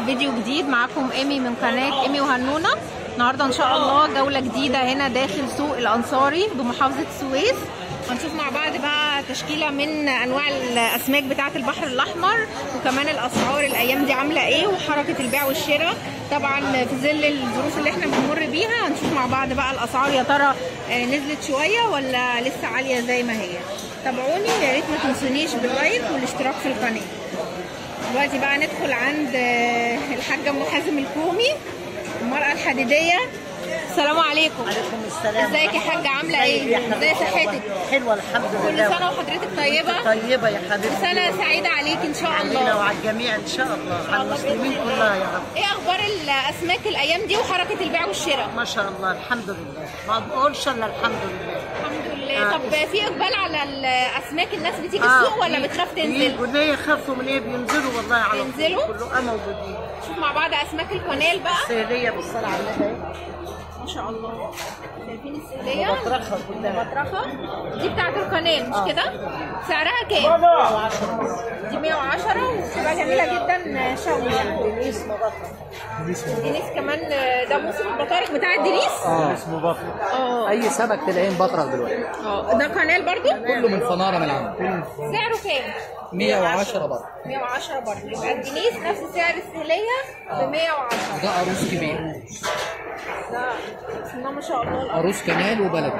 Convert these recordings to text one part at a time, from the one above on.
فيديو جديد معاكم ايمي من قناه ايمي وهنونه النهارده ان شاء الله جوله جديده هنا داخل سوق الانصاري بمحافظه السويس هنشوف مع بعض بقى تشكيله من انواع الاسماك بتاعه البحر الاحمر وكمان الاسعار الايام دي عامله ايه وحركه البيع والشراء طبعا في ظل الظروف اللي احنا بنمر بيها هنشوف مع بعض بقى الاسعار يا ترى آه، نزلت شويه ولا لسه عاليه زي ما هي تابعوني يا ريت ما تنسونيش باللايك والاشتراك في القناه دلوقتي بقى ندخل عند آه، الحاجه ام حازم الكومي المراه الحديديه السلام عليكم عليكم السلام ازيك يا حاجه عامله ايه ازي صحتك حلوه الحمد كل لله سنه وحضرتك طيبه طيبه يا حبيبتي سنه سعيده عليك ان شاء علينا الله وعلى الجميع ان شاء الله على الله المسلمين بإذن الله. كلها يا رب ايه اخبار الاسماك الايام دي وحركه البيع والشراء ما شاء الله الحمد لله ما بقولش الا الحمد لله الحمد لله آه. طب في اقبال على الاسماك الناس بتيجي آه، السوق ولا في- بتخاف في تنزل قلنا يخافوا من ايه بينزلوا والله على طول. بينزلوا؟ كله موجودين شوف مع بعض اسماك القنال بقى سهريه بالصلاه على النبي ما شاء الله شايفين السهليه بطرخها كلها بطرخه دي بتاعت القنال مش آه. كده سعرها كام دي 110 وبتبقى جميله جدا شوي يعني دنيس مبطل دينيس كمان ده موسم البطارخ بتاع الدنيس اه اسمه بطرق اه اي سمك تلاقيه مبطرق دلوقتي اه ده قنال برضو كله من فناره من عنده سعره كام 110 برضه 110 برضه يبقى الدنيس نفس سعر السهليه ب 110 ده عروس كبير ده بسم الله ما شاء الله الأرض. عروس كمال وبلدي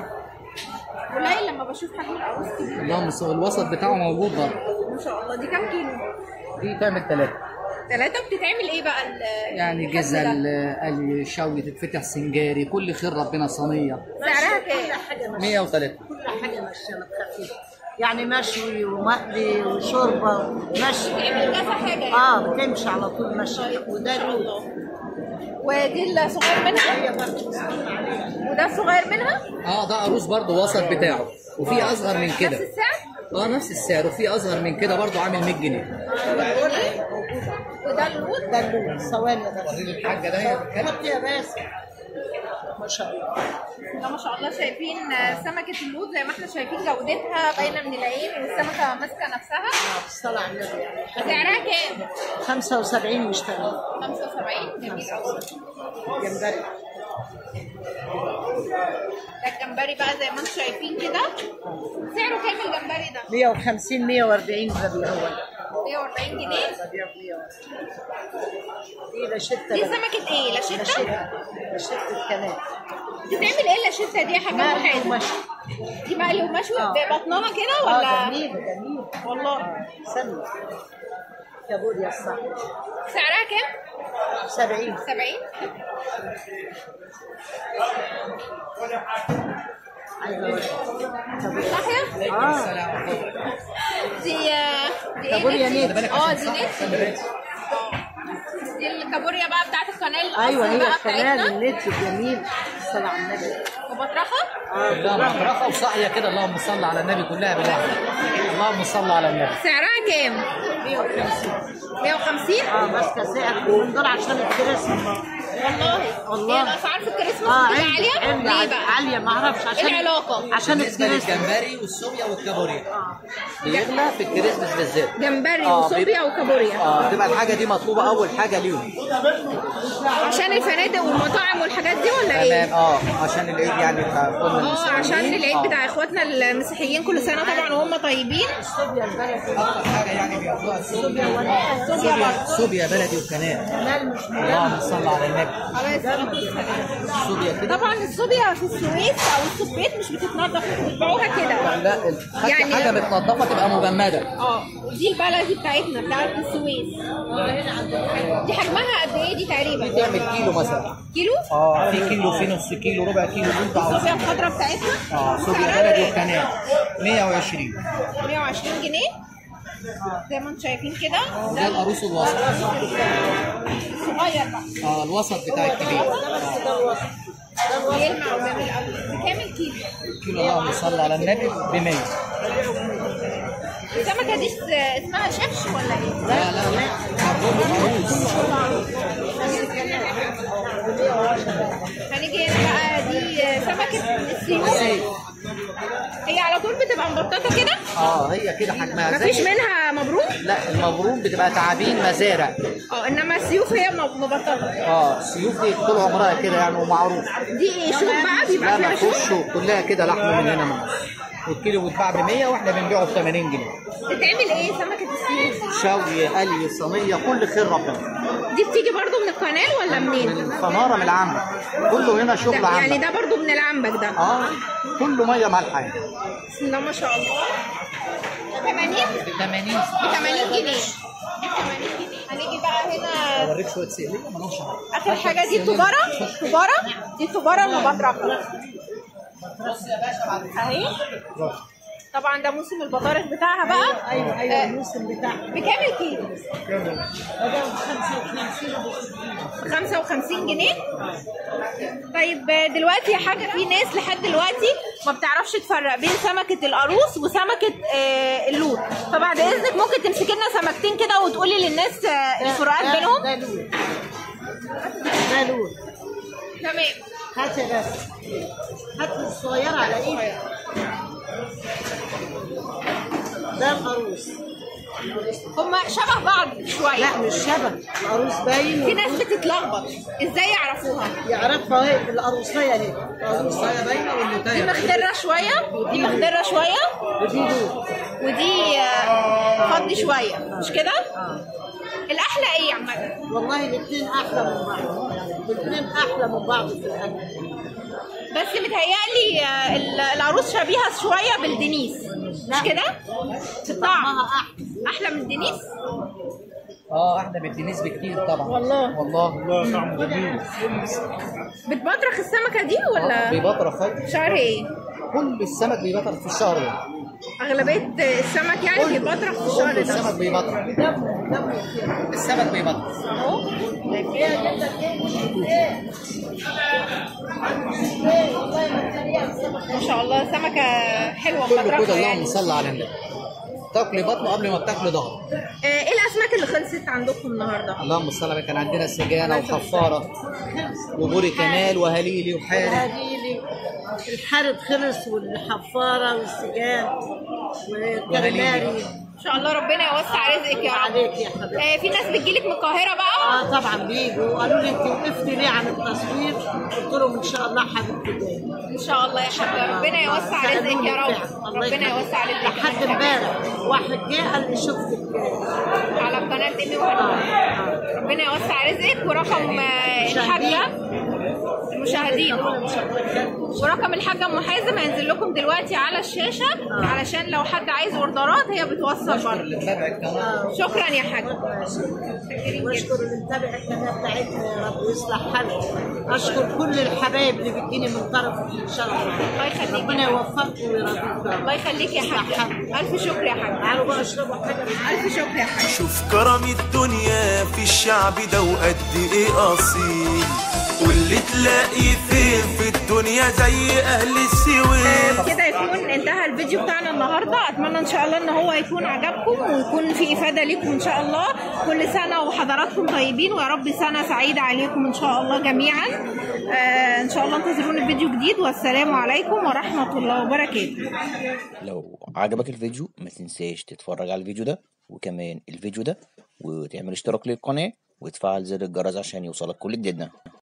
قليل لما بشوف حجم العروس كبير اللهم صل الوسط بتاعه موجود برضه ما شاء الله دي كام كيلو؟ دي تعمل ثلاثة ثلاثة بتتعمل ايه بقى ال- يعني الحجم جزل ده؟ قلي شوي تتفتح سنجاري كل خير ربنا صينيه سعرها كام؟ حاجه ماشيه 103 كل حاجه ماشيه ما تخافيش يعني مشوي ومقلي وشوربه مشي بتعمل كذا حاجة يعني. اه بتمشي على طول ماشي وده لوز ودي الصغير منها وده الصغير منها اه ده عروس برضه وسط بتاعه وفي اصغر من نفس كده السعر اه نفس السعر وفي اصغر من كده برضه عامل 100 جنيه وده اللوت ده اللوز ثواني بس وريني الحاجه ده هي بتتكلم. حط يا باسم ما شاء الله ده ما شاء الله شايفين سمكة اللوت زي ما احنا شايفين جودتها باينة من العين والسمكة ماسكة نفسها بالصلاة على النبي يعني سعرها كام؟ 75 مشتري 75 جميل قوي جمبري ده الجمبري بقى زي ما انتم شايفين كده سعره كام الجمبري ده؟ 150 140 ده اللي هو 140 جنيه دي لشتة دي بقى. سمكة ايه؟ لاشيتا؟ لشتة لشتة الكلام بتعمل ايه اللاشيتا دي يا حاجة مقلي محاسن؟ ومشوي دي مقلي ومشوي آه. ببطنها كده اه ولا؟ جميل جميل والله سمي كابوريا الصح سعرها كام؟ 70 70 عايزة أقول. كابوريا ناحية؟ اه دي دي كابوريا ايه نت. دي؟ اه دي نت دي الكابوريا بقى بتاعت القناه الأصل ايوه هي بقى الكلام بتاعتنا النت جميل الصلاة على النبي وبطرخه كلها مطرقه وصاحيه كده اللهم صل على النبي كلها بالواحد اللهم صل على النبي سعرها كام؟ 150 150 اه ماسكه سعر من دول عشان الكريسماس والله والله. هي الاسعار في الكريسماس اه بتبقى عالية عاليه ليه عالية بقى؟ عالية ما اعرفش عشان ايه العلاقه؟ عشان بالنسبه الكريسماس للجمبري والسوبيا والكابوريا اه بيغلى في الكريسماس بالذات جمبري آه، وصوبيا بيبقى- وكابوريا اه بتبقى الحاجه دي مطلوبه اول حاجه ليهم عشان الفنادق والمطاعم والحاجات دي ولا ايه؟ تمام اه عشان العيد يعني بتاع اخواننا اه المسيحيين. عشان العيد آه. بتاع اخواتنا المسيحيين كل سنه طبعا وهم طيبين الصوبيا البلدي اكتر حاجه يعني بياخدوها السوبيا صوبيا سوبيا برضه سوبيا بلدي وكنان كمال مش اللهم صل على النبي عليه الصلاه والسلام السوبيا كده طبعا الصوبيا في السويس او السوبيت مش بتتنضف انتوا بتبيعوها كده لا الحاجه يعني- حاجه متنضفه تبقى مجمده اه دي البلدي بتاعتنا بتاعت السويس دي حجمها قد ايه دي دي تقريبا تعمل كيلو مثلا كيلو اه في كيلو في نص كيلو ربع كيلو اللي انت عاوزه الصوبيا الخضراء بتاعتنا اه سوبيا سعرها بلدي ايه؟ وكنان 120 120 جنيه زي ما انتم شايفين كده ده القاروص الوسط صغير بقى اه الوسط بتاع الكبير آه. بيلمع وجميل قوي بكام الكيلو؟ كيلو اللهم صل على النبي ب 100 السمكه دي اس- اسمها شفش ولا ايه؟ لا لا لا عروس هنيجي هنا بقى دي سمكه السيوف سيف هي على طول بتبقى مبططه كده اه هي كده حجمها مفيش زي منها مبروم لا المبروم بتبقى تعابين مزارع اه انما السيوف هي مب- مبططه اه السيوف دي طول عمرها كده يعني ومعروف دي ايه شوك بقى بيبقى لا ما فيها شوك تخش كلها كده لحم من هنا من والكيلو بيتباع ب 100 واحنا بنبيعه ب 80 جنيه بتتعمل ايه سمكه السيوف شوي قلي صينيه كل خير ربنا دي بتيجي برضو من القناه ولا منين من فناره من العنبر كله هنا شغل ده يعني عنبر ده برضو من العنبك ده اه كله ميه مالحه يعني. بسم الله ما شاء الله 80 ب 80 ب 80 جنيه 80 جنيه هنيجي بقى هنا اوريك شويه سيليه مالهمش حاجه اخر حاجه دي التجاره تجاره دي التجاره المبطرقه اهي طبعا ده موسم البطارخ بتاعها بقى ايوه آه. ايوه الموسم بتاعها بكام الكيلو؟ ده 55 ب 55 جنيه طيب دلوقتي يا حاجه في ناس لحد دلوقتي ما بتعرفش تفرق بين سمكه القاروص وسمكه آه، اللوت فبعد اذنك ممكن تمسكي لنا سمكتين كده وتقولي للناس آه، الفروقات ده- بينهم ده لول ده لول تمام هات يا بس هات الصغيرة على ايدك ده القاروص هما شبه بعض شويه لا مش شبه القاروص باين في ناس بتتلخبط ازاي يعرفوها يعرفها اهي القاروصية اهي القاروصية باينة دي والنتاية مخضره شويه دي مخضره شويه ودي لول ودي آه، فضي شويه مش كده الاحلى ايه يا عماد والله الاثنين احلى من بعض الاثنين احلى من بعض في الاكل بس متهيألي آه، ال- العروس شبيهة شوية بالدنيس مش كده؟ في الطعم طعمها احلى أحلى من الدنيس؟ اه احنا بالدنيس بكتير طبعا والله. والله طعمه جميل بتبطرخ السمكة دي ولا بيبطرخ أهو. شهر ايه؟ كل السمك بيبطرخ في الشهر ده أغلبية السمك يعني بيبطرخ في الشهر كل ده السمك بيبطرخ السمك بيبطرخ أهو ما شاء الله سمكة حلوة كله مبطرخة كده اللهم يعني صل على النبي تاكلي بطنه قبل ما بتاكلي ظهره آه، ايه الأسماك اللي خلصت عندكم النهاردة؟ اللهم صل على كان عندنا سجانه وحفاره وبوري كمال وهليلي وحاري هذه الحارب خلص والحفارة والسجان والكرماري إن شاء الله ربنا يوسع رزقك يا رب عليك يا حبيبتي آه، في ناس بتجيلك من القاهرة بقى اه طبعا بيجوا قالوا لي انت وقفتي ليه عن التصوير قلت لهم ان شاء الله حبيبتي جاي ان شاء الله يا حاجه ربنا يوسع رزقك يا رب ربنا يوسع رزقك لحد امبارح واحد جه قال لي شفتك على قناه ايمي وهنا ربنا يوسع رزقك ورقم آه، الحاجه المشاهدين ورقم الحاجه ام حازم هينزل لكم دلوقتي على الشاشه علشان لو حد عايز اوردرات هي بتوصل برضه اللي متابع القناه شكرا يا حاج واشكر اللي متابع القناه بتاعتنا يا رب ويصلح حالك اشكر كل الحبايب اللي بتجيني من طرفك ان شاء الله الله يخليك ربنا يا حاج. يوفقكم ويرضيكم الله يخليك يا حاج الف شكر يا حاج تعالوا بقى اشربوا حاجه الف شكر يا حاج شوف كرم الدنيا في الشعب ده وقد ايه اصيل واللي تلاقي فين في الدنيا زي اهل السويس كده يكون انتهى الفيديو بتاعنا النهارده اتمنى ان شاء الله ان هو يكون عجبكم ويكون في افاده ليكم ان شاء الله كل سنه وحضراتكم طيبين ويا رب سنه سعيده عليكم ان شاء الله جميعا آه ان شاء الله انتظرونا فيديو جديد والسلام عليكم ورحمه الله وبركاته لو عجبك الفيديو ما تنساش تتفرج على الفيديو ده وكمان الفيديو ده وتعمل اشتراك للقناة وتفعل زر الجرس عشان يوصلك كل جديدنا